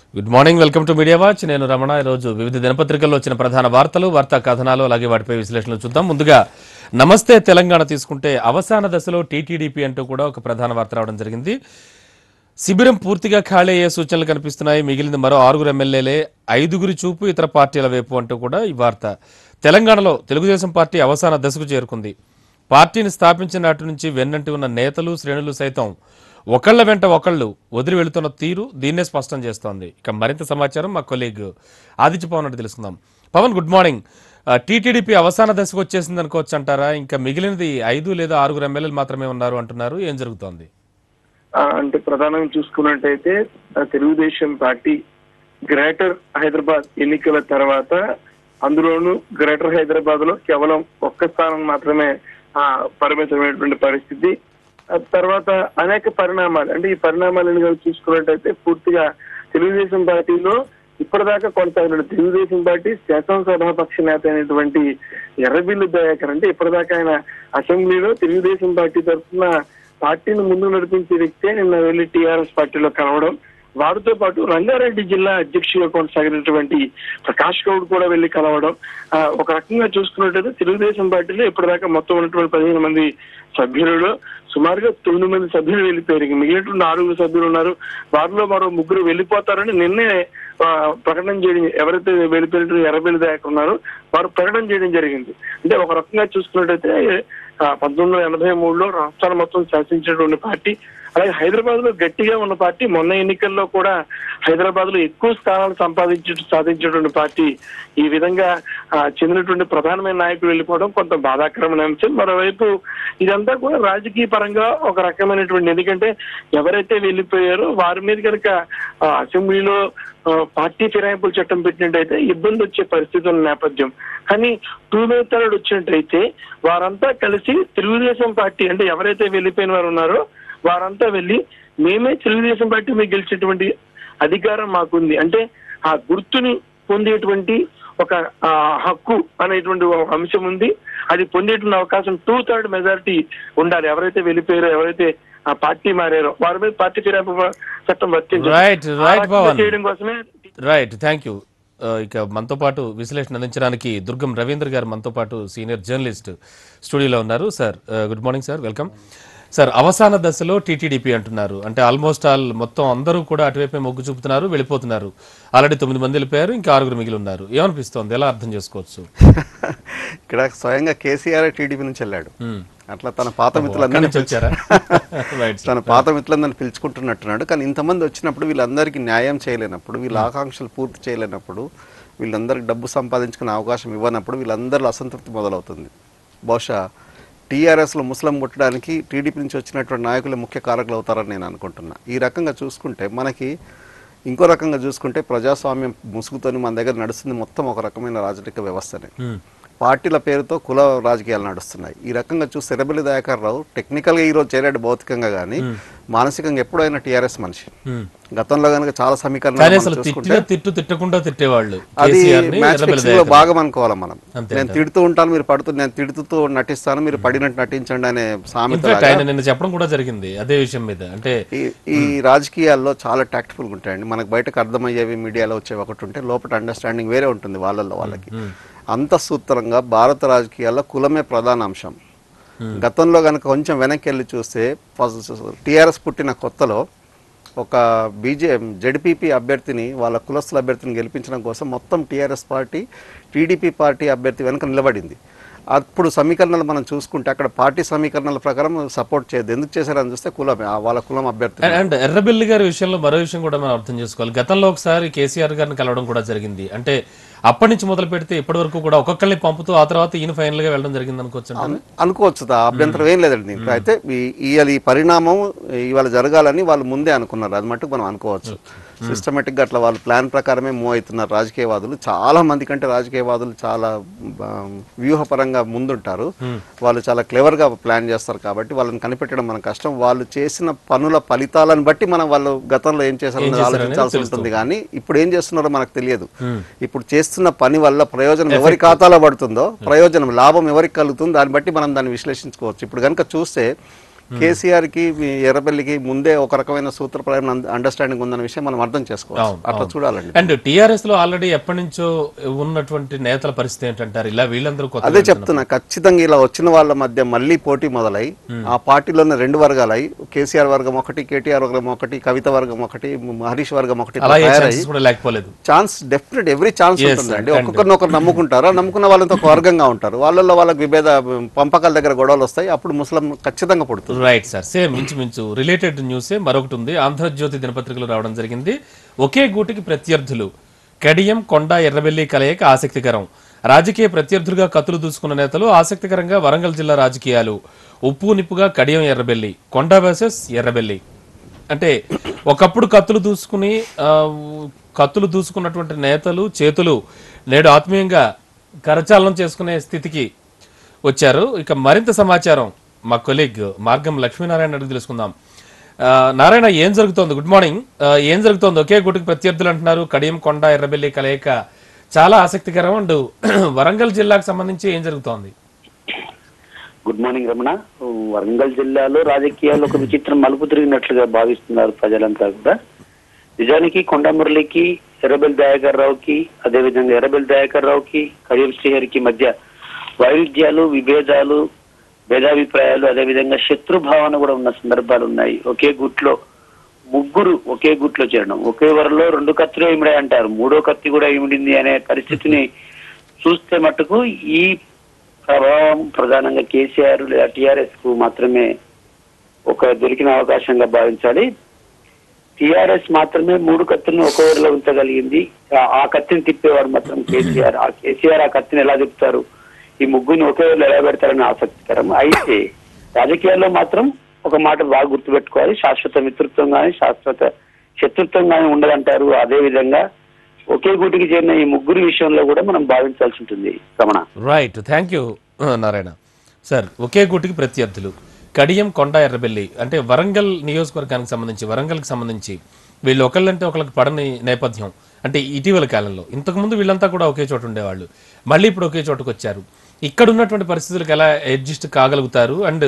Good morning welcome to media watch నేను రమణ ఈరోజు వివిధ దినపత్రికల్లో వచ్చిన ప్రధాన వార్తలు వార్తా కథనాలు అలాగే వాటిపై విశ్లేషణలు చూద్దాం ముందుగా నమస్తే తెలంగాణ తీసుకుంటే అవసాన దశలో టీటీడీపీ అంటూ కూడా ఒక ప్రధాన వార్త రావడం జరిగింది శిబిరం పూర్తిగా ఖాళీ అయ్యే సూచనలు కనిపిస్తున్నాయి మిగిలిన మరో ఆరుగురు ఎమ్మెల్యేలే ఐదుగురి చూపు ఇతర పార్టీల వైపు అంటూ కూడా ఈ వార్త తెలంగాణలో తెలుగుదేశం పార్టీ అవసాన దశకు చేరుకుంది పార్టీని స్థాపించిన నాటి నుంచి వెన్నంటి ఉన్న నేతలు శ్రేణులు సైతం ఒకళ్ళ వెంట ఒకళ్ళు వదిలి వెళుతున్న తీరు దీన్నే స్పష్టం చేస్తోంది ఇక మరింత సమాచారం మా కొలీగ్ ఆదిత్య పవన్ రెడ్డి తెలుసుకుందాం పవన్ గుడ్ మార్నింగ్ టీటీడీపీ అవసాన దశకు వచ్చేసింది అనుకోవచ్చు అంటారా ఇంకా మిగిలినది ఐదు లేదా ఆరుగురు ఎమ్మెల్యేలు మాత్రమే ఉన్నారు అంటున్నారు ఏం జరుగుతోంది ఆ, అంటే ప్రధానంగా చూసుకున్నట్టయితే ఆ, తెలుగుదేశం పార్టీ గ్రేటర్ హైదరాబాద్ ఎన్నికల తర్వాత అందులోనూ గ్రేటర్ హైదరాబాద్ లో కేవలం ఒక్క స్థానం మాత్రమే ఆ, పరిమితమైనటువంటి పరిస్థితి ఆ తర్వాత అనేక పరిణామాలు అంటే ఈ పరిణామాలను కనుక చూసుకున్నట్టయితే పూర్తిగా తెలుగుదేశం పార్టీలో ఇప్పటిదాకా కొనసాగిన తెలుగుదేశం పార్టీ శాసనసభాపక్ష నేత అయినటువంటి ఎర్రబిల్లు దయాకర్ అంటే ఇప్పటిదాకా ఆయన అసెంబ్లీలో తెలుగుదేశం పార్టీ తరఫున పార్టీని ముందు నడిపించే వ్యక్తే నిన్న వెళ్లి టీఆర్ఎస్ పార్టీలో కలవడం వారితో పాటు రంగారెడ్డి జిల్లా అధ్యక్షుడిగా కొనసాగినటువంటి ప్రకాష్ గౌడ్ కూడా వెళ్లి కలవడం ఆ, ఒక రకంగా చూసుకున్నట్టయితే తెలుగుదేశం పార్టీలో ఇప్పటిదాకా మొత్తం ఉన్నటువంటి పదిహేను మంది సభ్యులలో సుమారుగా తొమ్మిది మంది సభ్యులు వెళ్ళిపోయారు ఇంక మిగిలినటువంటి ఆరుగురు సభ్యులు ఉన్నారు వారిలో మరో ముగ్గురు వెళ్ళిపోతారని నిన్నే ఆ, ప్రకటన చేయడం ఎవరైతే వెళ్ళిపోయినట్టు ఎర్రబెల్లి దాకా ఉన్నారో వారు ప్రకటన చేయడం జరిగింది అంటే ఒక రకంగా చూసుకున్నట్టయితే ఆ, పంతొమ్మిది వందల ఎనభై మూడులో రాష్ట్రాన్ని మొత్తం శాసించినటువంటి పార్టీ అలాగే హైదరాబాద్ లో గట్టిగా ఉన్న పార్టీ మొన్న ఎన్నికల్లో కూడా హైదరాబాద్ లో ఎక్కువ స్థానాలు సంపాదించి సాధించినటువంటి పార్టీ ఈ విధంగా ఆ, చెందినటువంటి ప్రధానమైన నాయకులు వెళ్ళిపోవడం కొంత బాధాకరమైన అంశం మరోవైపు ఇదంతా కూడా రాజకీయ పరంగా ఒక రకమైనటువంటి ఎందుకంటే ఎవరైతే వెళ్ళిపోయారో వారి మీద కనుక ఆ, అసెంబ్లీలో ఆ, పార్టీ ఫిరాయింపుల చట్టం పెట్టినట్టయితే ఇబ్బంది వచ్చే పరిస్థితి ఉన్న నేపథ్యం కానీ టూ థర్డ్ వచ్చినట్టయితే వారంతా కలిసి తెలుగుదేశం పార్టీ అంటే ఎవరైతే వెళ్ళిపోయిన వారు ఉన్నారో వారంతా వెళ్ళి మేమే తెలుగుదేశం పార్టీ మీద గెలిచేటువంటి అధికారం మాకుంది అంటే ఆ గుర్తుని పొందేటువంటి ఒక ఆ, హక్కు అనేటువంటి ఒక అంశం ఉంది అది పొందేటువంటి అవకాశం టూ థర్డ్ మెజారిటీ ఉండాలి ఎవరైతే వెళ్ళిపోయారో ఎవరైతే ఆ పార్టీ మారారో వారి మీద పార్టీ ఫిరాయింపు చట్టం వర్తించాలి Right, right, పవన్. చేయడం కోసమే రైట్ థ్యాంక్ యూ ఇక మనతో పాటు విశ్లేషణ అందించడానికి దుర్గం రవీంద్ర గారు మనతో పాటు సీనియర్ జర్నలిస్ట్ స్టూడియోలో ఉన్నారు sir good morning sir welcome sir అవసాన దశలో టీటీడీపీ అంటున్నారు అంటే ఆల్మోస్ట్ ఆల్ మొత్తం అందరూ కూడా అటువైపే మొగ్గు చూపుతున్నారు వెళ్ళిపోతున్నారు ఆల్రెడీ తొమ్మిది మంది వెళ్ళిపోయారు ఇంకా ఆరుగురు మిగిలి ఉన్నారు ఏమనిపిస్తోంది ఎలా అర్థం చేసుకోవచ్చు ఇక్కడ స్వయంగా కేసీఆర్ టీడీపీ నుంచి వెళ్ళాడు Hmm. అట్లా తన పాత అక్కడి మిత్రులందరినీ నుంచి వచ్చారా రైట్ తన పాత మిత్రులందరినీ పిలుచుకుంటున్నట్టున్నాడు కానీ ఇంతమంది వచ్చినప్పుడు వీళ్ళందరికీ న్యాయం చేయలేనప్పుడు వీళ్ళ ఆకాంక్షలు పూర్తి చేయలేనప్పుడు వీళ్ళందరికీ డబ్బు సంపాదించుకునే అవకాశం ఇవ్వనప్పుడు వీళ్ళందరిలో అసంతృప్తి మొదలవుతుంది బహుశా టీఆర్ఎస్లో ముస్లిం కొట్టడానికి టీడీపీ నుంచి వచ్చినటువంటి నాయకులే ముఖ్య కారకులు అవుతారని నేను అనుకుంటున్నా ఈ రకంగా చూసుకుంటే మనకి ఇంకో రకంగా చూసుకుంటే ప్రజాస్వామ్యం ముసుగుతోని మన దగ్గర నడుస్తుంది మొత్తం ఒక రకమైన రాజకీయ వ్యవస్థనే పార్టీల పేరుతో కుల రాజకీయాలు నడుస్తున్నాయి ఈ రకంగా చూస్తే ఎర్రబెల్లి దయాకర్ రావు టెక్నికల్గా ఈ రోజు చేరాడు భౌతికంగా కానీ మానసికంగా ఎప్పుడైనా టీఆర్ఎస్ మనిషి గతంలో కనుక చాలా కానీ సమీకరణాలు అసలు మనం చూసుకుంటే తిట్టిన తిట్టు తిట్టకుండా తిట్టేవాళ్ళు అది కేసీఆర్ ని మ్యాచ్ ఎర్రబెల్లి ఫిక్సింగ్ లో దయాకర్. భాగం అనుకోవాలి మనం అంతే నేను తిడుతూ ఉంటాను మీరు పడుతూ నేను తిడుతూ నటిస్తాను మీరు పడినట్టు నటించండి అనే సామెత ఇన్ఫాక్ట్ ఆయన నిన్న చెప్పడం కూడా జరిగింది అదే విషయం మీద అంటే ఈ ఈ రాజకీయాల్లో చాలా టాక్ట్ఫుల్గా ఉంటాయండి మనకు బయటకు అర్థమయ్యేవి మీడియాలో వచ్చేవి ఒకటి ఉంటే లోపల అండర్స్టాండింగ్ వేరే ఉంటుంది వాళ్ళల్లో వాళ్ళకి అంత సూత్రంగా భారత రాజకీయాల్లో కులమే ప్రధాన అంశం గతంలో కనుక కొంచెం వెనక్కి వెళ్ళి చూస్తే టీఆర్ఎస్ పుట్టిన కొత్తలో ఒక బీజే జెడ్పీపీ అభ్యర్థిని వాళ్ళ కులస్తుల అభ్యర్థిని గెలిపించడం కోసం మొత్తం టీఆర్ఎస్ పార్టీ టీడీపీ పార్టీ అభ్యర్థి వెనుక నిలబడింది అప్పుడు సమీకరణలు మనం చూసుకుంటే అక్కడ పార్టీ సమీకరణల ప్రకారం సపోర్ట్ చేయదు ఎందుకు చేశారని చూస్తే కులమే ఆ వాళ్ళ కులం అభ్యర్థి అండ్ ఎర్రబెల్లి గారి విషయంలో మరో విషయం కూడా మనం అర్థం చేసుకోవాలి గతంలో ఒకసారి కేసీఆర్ గారిని కలవడం కూడా జరిగింది అంటే అప్పటి నుంచి మొదలు పెడితే ఇప్పటి వరకు కూడా ఒక్కొక్కరిని పంపుతూ ఆ తర్వాత ఈయన ఫైనల్ గా వెళ్ళడం జరిగింది అనుకోవచ్చు అంటారా? అనుకోవచ్చు దా, అభ్యంతరం ఏం లేదండి దీంట్లో అయితే ఈ- ఇవాళ ఈ పరిణామం ఇవాళ జరగాలని వాళ్ళు ముందే అనుకున్నారు అది మటుకు మనం అనుకోవచ్చు సిస్టమేటిక్ గా అట్లా వాళ్ళు ప్లాన్ ప్రకారమే మూవ్ అవుతున్నారు రాజకీయవాదులు చాలా మంది కంటే రాజకీయవాదులు చాలా ఆ, వ్యూహపరంగా ముందుంటారు వాళ్ళు చాలా క్లెవర్ గా ప్లాన్ చేస్తారు కాబట్టి వాళ్ళని కనిపెట్టడం మన కష్టం వాళ్ళు చేసిన పనుల ఫలితాలను బట్టి మనం వాళ్ళు గతంలో ఏం చేశారో ఆలోచించాల్సి ఉంటుంది కానీ ఇప్పుడు ఏం చేస్తున్నారో మనకు తెలియదు ఇప్పుడు చేస్తున్న పని వల్ల ప్రయోజనం ఎవరి ఖాతాలో పడుతుందో ప్రయోజనం లాభం ఎవరికి కలుగుతుందో దాన్ని బట్టి మనం దాన్ని విశ్లేషించుకోవచ్చు ఇప్పుడు కనుక చూస్తే కేసీఆర్ కి మీ ఎర్రబెల్లికి ముందే ఒక రకమైన సూత్రప్రాయం అండర్స్టాండింగ్ ఉందన్న విషయం మనం అర్థం చేసుకోవాలి అవును, అట్లా చూడాలండి అండ్ టిఆర్ఎస్ లో ఆల్రెడీ ఎప్పటి నుంచో ఉన్నటువంటి నేతల పరిస్థితి ఏంటంటారు ఇలా వీళ్ళందరూ కొత్త అదే చెప్తున్నా ఖచ్చితంగా ఇలా వచ్చిన వాళ్ళ మధ్య మళ్ళీ పోటీ మొదలై ఆ పార్టీలోనే రెండు వర్గాలై కేసీఆర్ వర్గం ఒకటి కేటీఆర్ వర్గం ఒకటి కవిత వర్గం ఒకటి హరీష్ వర్గం ఒకటి అలా ఏ తయారై chances కూడా లేకపోలేదు chance definite every chance Yes, ఉంటుందండి sir, ఒక్కొక్కరిని ఒకరు నమ్ముకుంటారు ఆ నమ్ముకున్న వాళ్ళతో ఒక వర్గంగా ఉంటారు వాళ్ళల్లో వాళ్ళకి విభేద పంపకాల దగ్గర గొడవలు వస్తాయి అప్పుడు ముస్లిం ఖచ్చితంగా పుడుతుంది రైట్ సార్ సేమ్ ఇంచుమించు రిలేటెడ్ న్యూసే మరొకటి ఉంది ఆంధ్రజ్యోతి దినపత్రికలో రావడం జరిగింది ఒకే గూటికి ప్రత్యర్థులు కడియం కొండ ఎర్రబెల్లి కలయిక ఆసక్తికరం రాజకీయ ప్రత్యర్థులుగా కత్తులు దూసుకున్న నేతలు ఆసక్తికరంగా వరంగల్ జిల్లా రాజకీయాలు ఉప్పు నిప్పుగా కడియం ఎర్రబెల్లి కొండ వర్సెస్ ఎర్రబెల్లి అంటే ఒకప్పుడు కత్తులు దూసుకుని ఆ, కత్తులు దూసుకున్నటువంటి నేతలు చేతులు నేడు ఆత్మీయంగా కరచాలనం చేసుకునే స్థితికి వచ్చారు ఇక మరింత సమాచారం మా కొలీగ్ మార్గం లక్ష్మీనారాయణ అడిగి తెలుసుకుందాం ఆ, నారాయణ ఏం జరుగుతోంది గుడ్ మార్నింగ్ ఆ, ఏం జరుగుతోంది ఒకే గుటికి ప్రత్యర్థులు అంటున్నారు కడియం కొండ ఎర్రబెల్లి కలయిక చాలా ఆసక్తికరం అండ్ వరంగల్ జిల్లాకు సంబంధించి ఏం జరుగుతోంది గుడ్ మార్నింగ్ రమణ వరంగల్ జిల్లాలో రాజకీయాల్లో ఒక విచిత్రం మలుపు తిరిగినట్లుగా భావిస్తున్నారు ప్రజలంతా కూడా నిజానికి కొండమురళికి ఎర్రబెల్ దయాకర్ రావుకి అదేవిధంగా ఎర్రబెల్ దయాకర్ రావుకి కడియం శ్రీహరికి మధ్య వైరుధ్యాలు విభేదాలు భేదాభిప్రాయాలు అదేవిధంగా శత్రు భావన కూడా ఉన్న సందర్భాలు ఉన్నాయి ఒకే గుట్లో ముగ్గురు ఒకే గుట్లో చేరడం ఒకే వరలో రెండు కత్తులు ఇమిడే అంటారు మూడో కత్తి కూడా ఇమిడింది అనే పరిస్థితిని చూస్తే మటుకు ఈ ప్రభావం ప్రధానంగా కేసీఆర్ లేదా టిఆర్ఎస్ కు మాత్రమే ఒక దొరికిన అవకాశంగా భావించాలి టిఆర్ఎస్ మాత్రమే మూడు కత్తులను ఒక ఊరిలో ఉంచగలిగింది ఆ- ఆ కత్తిని తిప్పేవాడు మాత్రం కేసీఆర్ ఆ కేసీఆర్ ఆ కత్తిని ఎలా తిప్పుతారు ఈ ముగ్గురిని ఒకే ఊరిలో ఎలా పెడతారని ఆసక్తికరం అయితే రాజకీయాల్లో మాత్రం ఒక మాట బాగా గుర్తుపెట్టుకోవాలి శాశ్వత మిత్రత్వం కానీ శాశ్వత శత్రుత్వం కానీ ఉండదంటారు అదే విధంగా ఒకే గూటికి చేరిన ఈ ముగ్గురు విషయంలో కూడా మనం భావించాల్సి ఉంటుంది Ramana right thank you Narayana sir ఒకే గుటికి ప్రత్యర్థులు కడియం కొండ ఎర్రబెల్లి అంటే వరంగల్ నియోజకవర్గానికి సంబంధించి వరంగల్కి సంబంధించి వీళ్ళు ఒకళ్ళంటే ఒకళ్ళకి పడని నేపథ్యం అంటే ఇటీవల కాలంలో ఇంతకుముందు వీళ్ళంతా కూడా ఒకే చోట ఉండేవాళ్ళు మళ్ళీ ఇప్పుడు ఒకే చోటుకు వచ్చారు ఇక్కడ ఉన్నటువంటి పరిస్థితులకు ఎలా అడ్జస్ట్ కాగలుగుతారు అండ్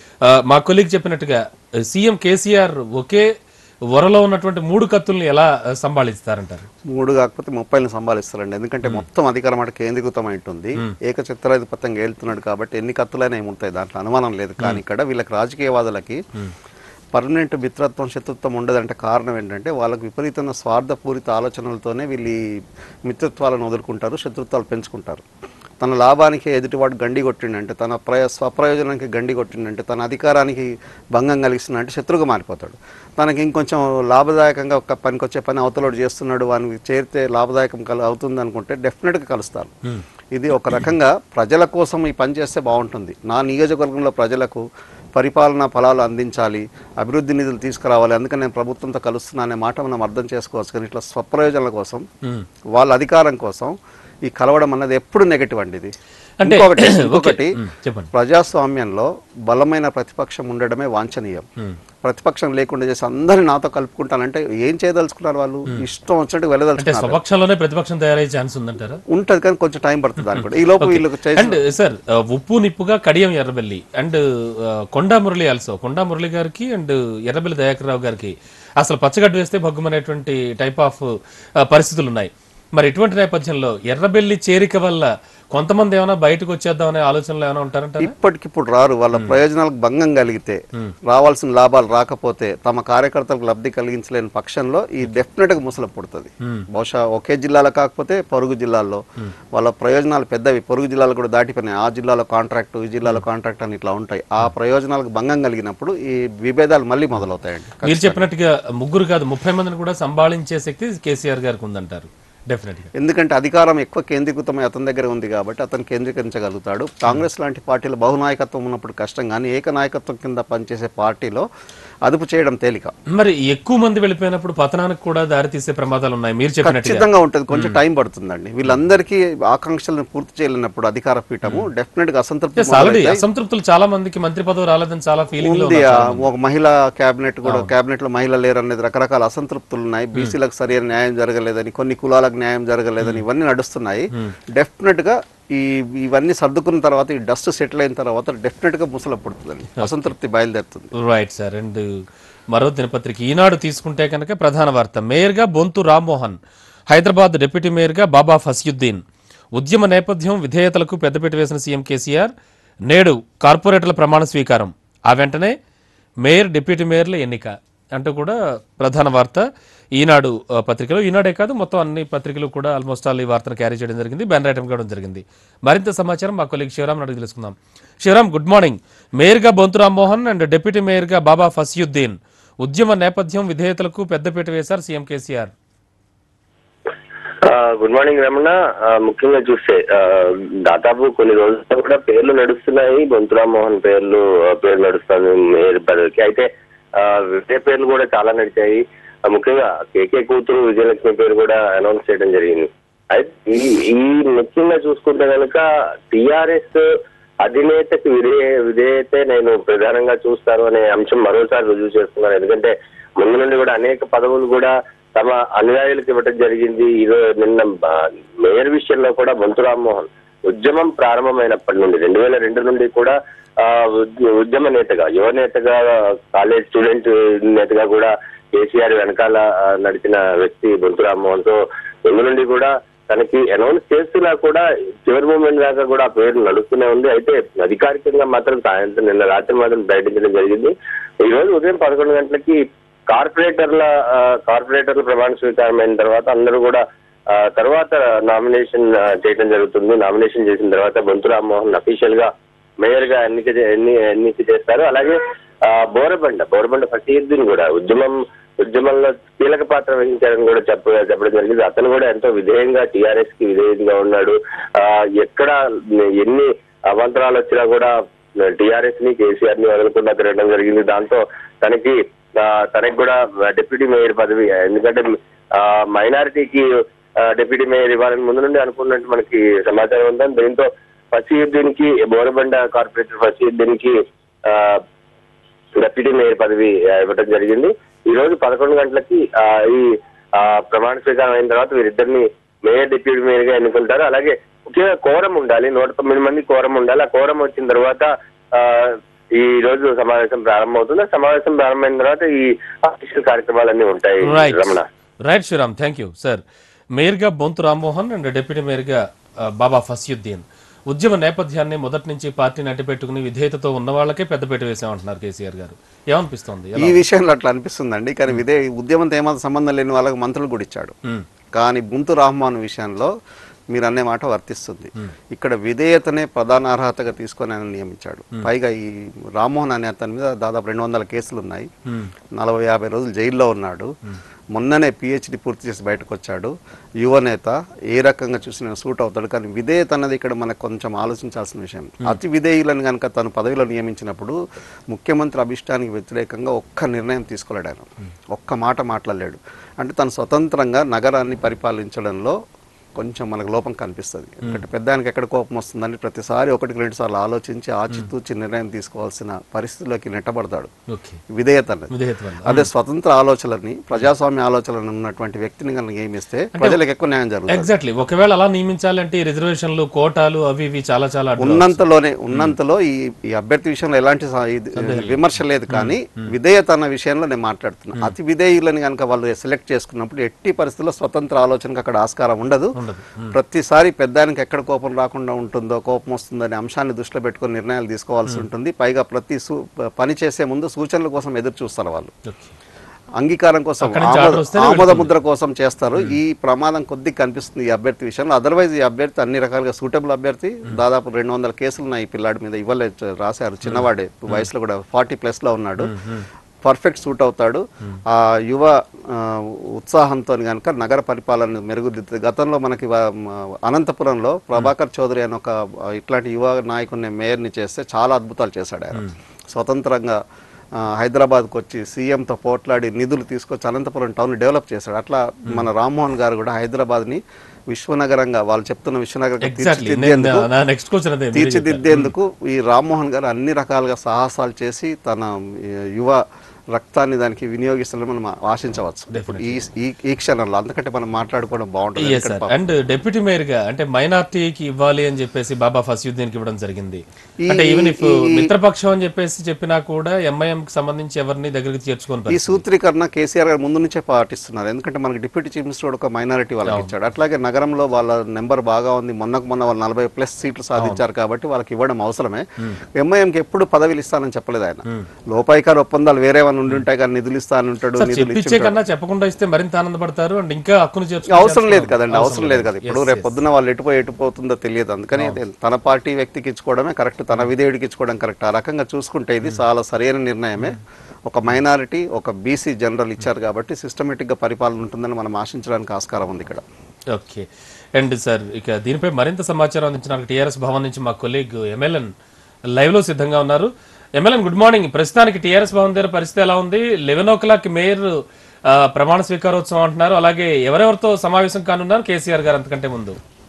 మా కొలీగ్ చెప్పినట్టుగా సీఎం కేసీఆర్ ఒకే వరలో ఉన్నటువంటి మూడు కత్తుల్ని ఎలా ఆ, సంభాళిస్తారంటారు మూడు కాకపోతే ముప్పైని సంభాలిస్తారండి ఎందుకంటే మొత్తం అధికారం అటు కేంద్రీకృతం ఉంటుంది ఏకచిత్రాధిపత్యంగా వెళ్తున్నాడు కాబట్టి ఎన్ని కత్తులైనా ఏముంటాయి దాంట్లో అనుమానం లేదు కానీ ఇక్కడ వీళ్ళకి రాజకీయవాదులకి పర్మనెంట్ మిత్రత్వం శత్రుత్వం ఉండదంటే కారణం ఏంటంటే వాళ్ళకి విపరీతమైన స్వార్థపూరిత ఆలోచనలతోనే వీళ్ళు ఈ మిత్రత్వాలను వదులుకుంటారు శత్రుత్వాలు పెంచుకుంటారు తన లాభానికి ఎదుటివాడు గండి కొట్టిండంటే తన ప్రయ స్వప్రయోజనానికి గండి కొట్టిండంటే తన అధికారానికి భంగం కలిగిస్తుందంటే శత్రువుగా మారిపోతాడు తనకి ఇంకొంచెం లాభదాయకంగా ఒక పనికొచ్చే పని అవతలోడు చేస్తున్నాడు వానికి చేరితే లాభదాయకం కల అవుతుంది అనుకుంటే డెఫినెట్గా కలుస్తారు ఇది ఒక రకంగా ప్రజల కోసం ఈ పని చేస్తే బాగుంటుంది నా నియోజకవర్గంలో ప్రజలకు పరిపాలనా ఫలాలు అందించాలి అభివృద్ధి నిధులు తీసుకురావాలి అందుకని నేను ప్రభుత్వంతో కలుస్తున్నా అనే మాట మనం అర్థం చేసుకోవచ్చు కానీ ఇట్లా స్వప్రయోజనాల కోసం వాళ్ళ అధికారం కోసం ఈ కలవడం అన్నది ఎప్పుడు నెగటివ్ అండి ఇది అంటే- ఇంకొకటి ఓకే. ఇంకొకటి మ్, చెప్పండి. ప్రజాస్వామ్యంలో బలమైన ప్రతిపక్షం ఉండడమే వాంఛనీయం ప్రతిపక్షం లేకుండా చేసి అందరిని నాతో కలుపుకుంటానంటే ఏం చేయదలుచుకున్నారు వాళ్ళు ఇష్టం వచ్చినట్టు అంటే వెళ్ళదలుచుకున్నారు స్వపక్షంలోనే ప్రతిపక్షం తయారయ్యే ఛాన్స్ ఉందంటారా ఉంటది కానీ కొంచెం టైం పడుతుంది దానికి కూడా ఈ లోపు వీళ్ళకి చేసి అండ్ సార్ ఉప్పు నిప్పుగా కడియం ఎర్రబెల్లి అండ్ కొండా మురళి ఆల్సో కొండా మురళి గారికి అండ్ ఎర్రబెల్లి దయాకర్ రావు గారికి అసలు పచ్చగడ్డ వేస్తే భగ్గుమనేటువంటి టైప్ ఆఫ్ పరిస్థితులు ఉన్నాయి మరి ఇటువంటి నేపథ్యంలో ఎర్రబెల్లి చేరిక వల్ల కొంతమంది ఏమైనా బయటకు వచ్చేద్దాం అనే ఆలోచనలు ఏమైనా ఉంటారంటారా ఇప్పటికిప్పుడు రారు వాళ్ళ ప్రయోజనాలకు భంగం కలిగితే రావాల్సిన లాభాలు రాకపోతే తమ కార్యకర్తలకు లబ్ధి కలిగించలేని పక్షంలో ఈ డెఫినెట్ గా ముసలం పుడుతుంది బహుశా ఒకే జిల్లాలో కాకపోతే పొరుగు జిల్లాల్లో వాళ్ళ ప్రయోజనాలు పెద్దవి పొరుగు జిల్లాలు కూడా దాటిపోయినాయి ఆ జిల్లాలో కాంట్రాక్ట్ ఈ జిల్లాలో కాంట్రాక్ట్ అని ఇట్లా ఉంటాయి ఆ ప్రయోజనాలకు భంగం కలిగినప్పుడు ఈ విభేదాలు మళ్ళీ మొదలవుతాయండి మీరు చెప్పినట్టుగా ముగ్గురు కాదు ముప్పై మందిని కూడా సంభాళించే శక్తి కేసీఆర్ గారికి ఉందంటారు డెఫినెట్ గా ఎందుకంటే అధికారం ఎక్కువ కేంద్రీకృతమై అతని దగ్గర ఉంది కాబట్టి అతను కేంద్రీకరించగలుగుతాడు కాంగ్రెస్ లాంటి పార్టీలో బహునాయకత్వం ఉన్నప్పుడు కష్టం కానీ ఏకనాయకత్వం కింద పనిచేసే పార్టీలో అదుపు చేయడం తేలిక మరి ఎక్కువ మంది వెళ్ళిపోయినప్పుడు పతనానికి కూడా దారి తీసే ప్రమాదాలు ఉన్నాయి మీరు చెప్పినట్టుగా ఖచ్చితంగా ఉంటుంది కొంచెం టైం పడుతుందండి వీళ్ళందరికీ ఆకాంక్షలను పూర్తి చేయలేనప్పుడు అధికార పీఠము డెఫినెట్ గా అసంతృప్తి ఆల్రెడీ మొదలవుతాయి. అసంతృప్తులు చాలా మందికి మంత్రి పదవి రాలేదని చాలా ఫీలింగ్ లో ఉంది ఉన్నారు ఆ, చాలా మంది. ఒక మహిళా కేబినెట్ కూడా కేబినెట్ లో మహిళ లేరు అనేది రకరకాల అసంతృప్తులు ఉన్నాయి బీసీలకు సరైన న్యాయం జరగలేదని కొన్ని కులాలకు న్యాయం జరగలేదని ఇవన్నీ నడుస్తున్నాయి డెఫినెట్ గా ఈ ఇవన్నీ సర్దుకున్న తర్వాత ఈ డస్ట్ సెటిల్ అయిన తర్వాత డెఫినెట్గా ముసల పుడుతుందండి అసంతృప్తి బయలుదేరుతుంది రైట్ సార్ అండ్ మరో దినపత్రిక ఈనాడు తీసుకుంటే కనుక ప్రధాన వార్త మేయర్గా బొంతు రామ్మోహన్ హైదరాబాద్ డిప్యూటీ మేయర్గా బాబా ఫసియుద్దీన్ ఉద్యమ నేపథ్యం విధేయతలకు పెద్దపీట వేసిన సీఎం కేసీఆర్ నేడు కార్పొరేటర్ల ప్రమాణ స్వీకారం ఆ వెంటనే మేయర్ డిప్యూటీ మేయర్ల ఎన్నిక అంటూ కూడా ప్రధాన వార్త ఈనాడు ఆ, పత్రికలో ఈనాడే కాదు మొత్తం అన్ని పత్రికలు కూడా ఆల్మోస్ట్ ఆల్ ఈ వార్తను క్యారీ చేయడం జరిగింది బ్యానర్ ఐటమ్ కావడం జరిగింది మరింత సమాచారం మా కొలీగ్ శివరామ్ అడిగి తెలుసుకుందాం శివరామ్ గుడ్ మార్నింగ్ మేయర్గా బొంతు రామ్మోహన్ అండ్ డిప్యూటీ మేయర్గా బాబా ఫసియుద్దీన్ ఉద్యమ నేపథ్యం విధేయతలకు పెద్దపీట వేశారు సీఎం కేసీఆర్ ఆ, గుడ్ మార్నింగ్ రమణ ఆ, ముఖ్యంగా చూస్తే ఆ, దాదాపు కొన్ని రోజుల్లో కూడా పేర్లు నడుస్తున్నాయి బొంతురామ్ మోహన్ పేర్లు ఆ, పేరు నడుస్తుంది మేయర్ పదవికి అయితే ఆ, వేరే పేర్లు కూడా చాలా నడిచాయి ఆ, ముఖ్యంగా కేకే కూతురు విజయలక్ష్మి పేరు కూడా అనౌన్స్ చేయడం జరిగింది అయితే ఈ ఈ ముఖ్యంగా చూసుకుంటే కనుక టిఆర్ఎస్ అధినేతకి విధేయ విధేయతే నేను ప్రధానంగా చూస్తాను అనే అంశం మరోసారి రుజువు చేస్తున్నాను ఎందుకంటే ముందు నుండి కూడా అనేక పదవులు కూడా తమ అనుయాయులకు ఇవ్వడం జరిగింది ఈరోజు నిన్న ఆ, మేయర్ విషయంలో కూడా బొంతు రామ్మోహన్ ఉద్యమం ప్రారంభమైనప్పటి నుండి రెండు వేల రెండు నుండి కూడా ఆ, ఉద్య- ఉద్యమ నేతగా యువ నేతగా కాలేజ్ స్టూడెంట్ నేతగా కూడా కేసీఆర్ వెనకాల ఆ, నడిచిన వ్యక్తి బొంతు రామ్మోహన్ సో ముందు నుండి కూడా తనకి అనౌన్స్ చేస్తున్నా కూడా చివరి మూమెంట్ దాకా కూడా ఆ పేరు నడుస్తూనే ఉంది అయితే అధికారికంగా మాత్రం సాయంత్రం నిన్న రాత్రి మాత్రం ప్రకటించడం జరిగింది ఈ రోజు ఉదయం పదకొండు గంటలకి కార్పొరేటర్ల ఆ, కార్పొరేటర్ల ప్రమాణ స్వీకారం అయిన తర్వాత అందరూ కూడా ఆ, తర్వాత నామినేషన్ ఆ, చేయడం జరుగుతుంది నామినేషన్ చేసిన తర్వాత బొంతు రామ్మోహన్ అఫీషియల్ గా మేయర్ గా ఎన్నిక చే- ఎన్ని ఎన్నిక చేస్తారు అలాగే ఆ, బోరబండ బోరబండ ఫసీద్దీన్ కూడా ఉద్యమం ఉద్యమంలో కీలక పాత్ర వహించారని కూడా చెప్ప చెప్పడం జరిగింది అతను కూడా ఎంతో విధేయంగా టిఆర్ఎస్ కి విధేయంగా ఉన్నాడు ఆ, ఎక్కడ ఎన్ని అవాంతరాలు వచ్చినా కూడా టిఆర్ఎస్ ని కేసీఆర్ ని వదలకుండా తిరగడం జరిగింది దాంతో తనకి ఆ, తనకి కూడా డిప్యూటీ మేయర్ పదవి ఎందుకంటే మైనారిటీకి డిప్యూటీ మేయర్ ఇవ్వాలని ముందు నుండి అనుకున్నట్టు మనకి సమాచారం ఉంది దీంతో ఫసీయుద్దీన్ కి బోరబండ కార్పొరేటర్ ఫసీయుద్దీన్ కి ఆ, డిప్యూటీ మేయర్ పదవి ఆ, ఇవ్వడం జరిగింది ఈ రోజు పదకొండు గంటలకి ఆ, ఈ ఆ, ప్రమాణ స్వీకారం అయిన తర్వాత వీరిద్దరిని మేయర్ డిప్యూటీ మేయర్ గా ఎన్నుకుంటారు అలాగే ముఖ్యంగా కోరం ఉండాలి నూట తొమ్మిది మంది కోరం ఉండాలి ఆ కోరం వచ్చిన తర్వాత ఆ, ఈ రోజు సమావేశం ప్రారంభమవుతుంది ఆ సమావేశం ప్రారంభమైన తర్వాత ఈ అఫీషియల్ కార్యక్రమాలన్నీ ఉంటాయి right Ramana right Sriram thank you sir మేయర్గా బొంతు రామ్మోహన్ అండ్ డిప్యూటీ మేయర్గా ఆ, బాబా ఫసియుద్దీన్ ఉద్యమ నేపథ్యాన్ని మొదటి నుంచి పార్టీని అడ్డుపెట్టుకుని విధేయతతో ఉన్న వాళ్ళకే పెద్దపీట వేసామంటున్నారు కేసీఆర్ గారు ఏమనిపిస్తోంది ఈ విషయంలో అట్లా అనిపిస్తుందండి కానీ ఇదే ఉద్యమంతో ఏమాత్రం సంబంధం లేని వాళ్ళకి మంత్రులు కూడా ఇచ్చాడు మ్మ్. కానీ బుంతు రాహమాన్ విషయంలో మీరు అనే మాట వర్తిస్తుంది ఇక్కడ విధేయతనే ప్రధాన అర్హతగా తీసుకొని ఆయన నియమించాడు పైగా ఈ రామ్మోహన్ అనే అతని మీద దాదాపు రెండు వందల కేసులు ఉన్నాయి మ్మ్. నలభై యాభై రోజులు జైల్లో ఉన్నాడు మొన్ననే పిహెచ్డి పూర్తి చేసి బయటకు వచ్చాడు యువనేత ఏ రకంగా చూసినా సూట్ అవుతాడు కానీ విధేయత అన్నది ఇక్కడ మనకు కొంచెం ఆలోచించాల్సిన విషయం అతి విధేయులను కనుక తను పదవిలో నియమించినప్పుడు ముఖ్యమంత్రి అభిష్టానికి వ్యతిరేకంగా ఒక్క నిర్ణయం తీసుకోలేడు ఆయన ఒక్క మాట మాట్లాడలేడు అంటే తను స్వతంత్రంగా నగరాన్ని పరిపాలించడంలో కొంచెం మనకు లోపం కనిపిస్తుంది ఎందుకంటే పెద్దానికి ఎక్కడ కోపం వస్తుందని ప్రతిసారి ఒకటికి రెండు సార్లు ఆలోచించి ఆచితూచి నిర్ణయం తీసుకోవాల్సిన పరిస్థితిలోకి నెట్టబడతాడు ఓకే విధేయత అన్నది విధేయత వల్ల అదే స్వతంత్ర ఆలోచనని ప్రజాస్వామ్య ఆలోచనలు ఉన్నటువంటి వ్యక్తిని కనుక నియమిస్తే ప్రజలకు ఎక్కువ న్యాయం జరుగుతుంది ఎగ్జాక్ట్లీ ఒకవేళ అలా నియమించాలంటే ఈ రిజర్వేషన్లు కోటాలు అవి ఇవి చాలా చాలా అడ్డు ఉన్నంతలోనే ఉన్నంతలో ఈ ఈ అభ్యర్థి విషయంలో ఎలాంటి సా- ఇది- విమర్శ లేదు కానీ విధేయత అన్న విషయంలో నేను మాట్లాడుతున్నా అతి విధేయులని కనుక వాళ్ళు సెలెక్ట్ చేసుకున్నప్పుడు ఎట్టి పరిస్థితుల్లో స్వతంత్ర ఆలోచనకు అక్కడ ఆస్కారం ఉండదు ఉండదు ప్రతిసారి పెద్దానికి ఎక్కడ కోపం రాకుండా ఉంటుందో కోపం వస్తుందో అనే అంశాన్ని దృష్టిలో పెట్టుకొని నిర్ణయాలు తీసుకోవాల్సి ఉంటుంది పైగా ప్రతి సూ- పని చేసే ముందు సూచనల కోసం ఎదురు చూస్తారు వాళ్ళు ఓకే అంగీకారం కోసం అక్కడి నుంచి ఆమోద- ఆర్డర్ వస్తేనే ఆమోద ముద్ర కోసం చేస్తారు ఈ ప్రమాదం కొద్దిగా కనిపిస్తుంది ఈ అభ్యర్థి విషయంలో అదర్వైజ్ ఈ అభ్యర్థి అన్ని రకాలుగా సూటబుల్ అభ్యర్థి దాదాపు రెండు వందల కేసులు ఉన్నాయి ఈ పిల్లాడి మీద ఇవ్వలే రాశారు చిన్నవాడే వయసులో కూడా ఫార్టీ ప్లస్ లో ఉన్నాడు పర్ఫెక్ట్ సూట్ అవుతాడు ఆ యువ ఆ, ఉత్సాహంతో కనుక నగర పరిపాలన మెరుగుదిద్దుతుంది గతంలో మనకి వ- మ- అనంతపురంలో ప్రభాకర్ చౌదరి అని ఒక ఆ, ఇట్లాంటి యువ నాయకుడిని మేయర్ని చేస్తే చాలా అద్భుతాలు చేశాడు ఆయన స్వతంత్రంగా ఆ, హైదరాబాద్కు వచ్చి సీఎంతో పోట్లాడి నిధులు తీసుకొచ్చి అనంతపురం టౌన్ డెవలప్ చేశాడు అట్లా మన రామ్మోహన్ గారు కూడా హైదరాబాద్ని విశ్వనగరంగా వాళ్ళు చెప్తున్న విశ్వనగరంగా ఎగ్జాక్ట్లీ తీర్చిదిద్దేందుకు నా నెక్స్ట్ క్వశ్చన్ అదే మీరే చెప్పారు. తీర్చిదిద్దేందుకు ఈ రామ్మోహన్ గారు అన్ని రకాలుగా సాహసాలు చేసి తన ఈ, యువ రక్తాన్ని దానికి వినియోగిస్తారని మనం ఆశించవచ్చు ఇప్పుడు ఈ ఈ ఈ క్షణంలో అందుకంటే మనం మాట్లాడుకోవడం బాగుంటుంది yes sir and deputy mayor గా అంటే మైనార్టీకి ఇవ్వాలి అని చెప్పేసి బాబా ఫసీయుద్దీన్ కి ఇవ్వడం జరిగింది ఈ- అంటే ఈవెన్ ఇఫ్ ఈ- మిత్రపక్షం అని చెప్పేసి చెప్పినా కూడా ఎంఐఎం కి సంబంధించి ఎవరిని దగ్గరికి చేర్చుకొని ఈ పరిస్థితి. సూత్రీకరణ కేసీఆర్ గారు ముందు నుంచే పాటిస్తున్నారు ఎందుకంటే మనకి డిప్యూటీ చీఫ్ మినిస్టర్ కూడా ఒక మైనారిటీ వాళ్ళకి ఇచ్చాడు అట్లాగే నగరంలో వాళ్ళ నెంబర్ బాగా ఉంది మొన్నకు మొన్న వాళ్ళు నలభై ప్లస్ సీట్లు సాధించారు కాబట్టి వాళ్ళకి ఇవ్వడం అవసరమే ఎంఐఎంకి ఎప్పుడు పదవిలు ఇస్తానని చెప్పలేదు ఆయన లోపాయికారు ఒప్పందాలు వేరే వాళ్ళు ఉండి ఉంటాయి కానీ నిధులు ఇస్తాను ఉంటాడు సార్ నిధులు ఇచ్చి చెప్పించే కన్నా చెప్పకుండా ఇస్తే మరింత ఆనందపడతారు అండ్ ఇంకా హక్కును చేర్చుకునే అవసరం లేదు చేర్చుకోవాలి. కదండి అవసరం లేదు కదా ఇప్పుడు రేపు పొద్దున వాళ్ళు ఎటుపోయి ఎటుపోతుందో తెలియదు అందుకని అది తన పార్టీ వ్యక్తికి ఇచ్చుకోవడమే కరెక్ట్ తన విధేయుడికి ఇచ్చుకోవడం కరెక్ట్ ఆ రకంగా చూసుకుంటే ఇది చాలా సరైన నిర్ణయమే ఒక మైనారిటీ ఒక బీసీ జనరల్ ఇచ్చారు కాబట్టి సిస్టమేటిక్ గా పరిపాలన ఉంటుందని మనం ఆశించడానికి ఆస్కారం ఉంది ఇక్కడ ఓకే అండ్ సార్ ఇక దీనిపై మరింత సమాచారం అందించడానికి టీఆర్ఎస్ భవన్ నుంచి మా కొలీగ్ ఎమ్మెల్యన్ లైవ్ లో సిద్ధంగా ఉన్నారు ఎమ్మెల్యన్ గుడ్ మార్నింగ్ ప్రస్తుతానికి టీఆర్ఎస్ భవన్ దగ్గర పరిస్థితి ఎలా ఉంది లెవెన్ ఓ క్లాక్ మేయర్ ఆ, ప్రమాణ స్వీకారోత్సవం అంటున్నారు అలాగే ఎవరెవరితో సమావేశం కానున్నారు కేసీఆర్ గారు అంతకంటే ముందు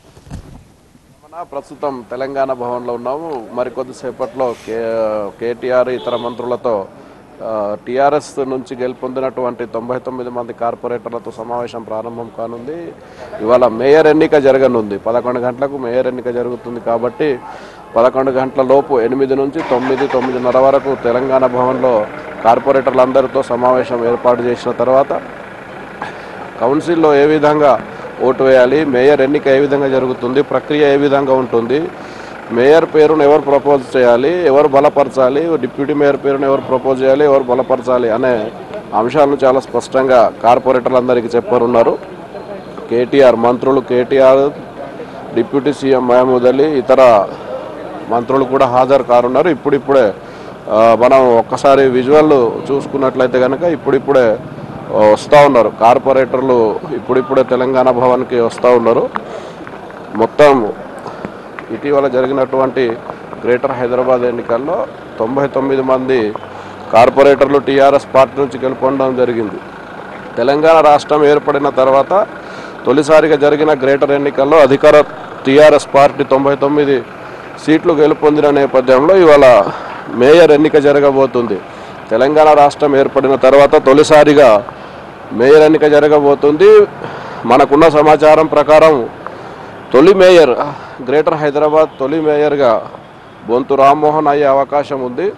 మన ప్రస్తుతం తెలంగాణ భవన్లో ఉన్నాము మరికొద్దిసేపట్లో కే కేటీఆర్ ఇతర మంత్రులతో టీఆర్ఎస్ నుంచి గెలుపొందినటువంటి తొంభై తొమ్మిది మంది కార్పొరేటర్లతో సమావేశం ప్రారంభం కానుంది ఇవాళ మేయర్ ఎన్నిక జరగనుంది పదకొండు గంటలకు మేయర్ ఎన్నిక జరుగుతుంది కాబట్టి పదకొండు గంటల లోపు ఎనిమిది నుంచి తొమ్మిది తొమ్మిదిన్నర వరకు తెలంగాణ భవన్లో కార్పొరేటర్లందరితో సమావేశం ఏర్పాటు చేసిన తర్వాత కౌన్సిల్లో ఏ విధంగా ఓటు వేయాలి మేయర్ ఎన్నిక ఏ విధంగా జరుగుతుంది ప్రక్రియ ఏ విధంగా ఉంటుంది మేయర్ పేరును ఎవరు ప్రపోజ్ చేయాలి ఎవరు బలపరచాలి డిప్యూటీ మేయర్ పేరును ఎవరు ప్రపోజ్ చేయాలి ఎవరు బలపరచాలి అనే అంశాలను చాలా స్పష్టంగా కార్పొరేటర్లందరికీ చెప్పనున్నారు కేటీఆర్ మంత్రులు KTR deputy CM Mahmood Ali ఇతర మంత్రులు కూడా హాజరు కానున్నారు ఇప్పుడిప్పుడే ఆ, మనం ఒక్కసారి విజువల్ చూసుకున్నట్లయితే కనుక ఇప్పుడిప్పుడే ఆ, వస్తూ ఉన్నారు కార్పొరేటర్లు ఇప్పుడిప్పుడే తెలంగాణ భవన్కి వస్తూ ఉన్నారు మొత్తం ఇటీవల జరిగినటువంటి గ్రేటర్ హైదరాబాద్ ఎన్నికల్లో తొంభై తొమ్మిది మంది కార్పొరేటర్లు టీఆర్ఎస్ పార్టీ నుంచి గెలుపొందడం జరిగింది తెలంగాణ రాష్ట్రం ఏర్పడిన తర్వాత తొలిసారిగా జరిగిన గ్రేటర్ ఎన్నికల్లో అధికార టీఆర్ఎస్ పార్టీ తొంభై తొమ్మిది సీట్లు గెలుపొందిన నేపథ్యంలో ఇవాళ మేయర్ ఎన్నిక జరగబోతుంది తెలంగాణ రాష్ట్రం ఏర్పడిన తర్వాత తొలిసారిగా మేయర్ ఎన్నిక జరగబోతుంది మనకున్న సమాచారం ప్రకారం తొలి మేయర్ గ్రేటర్ హైదరాబాద్ తొలి మేయర్గా బొంతు రామ్మోహన్ అయ్యే అవకాశం ఉంది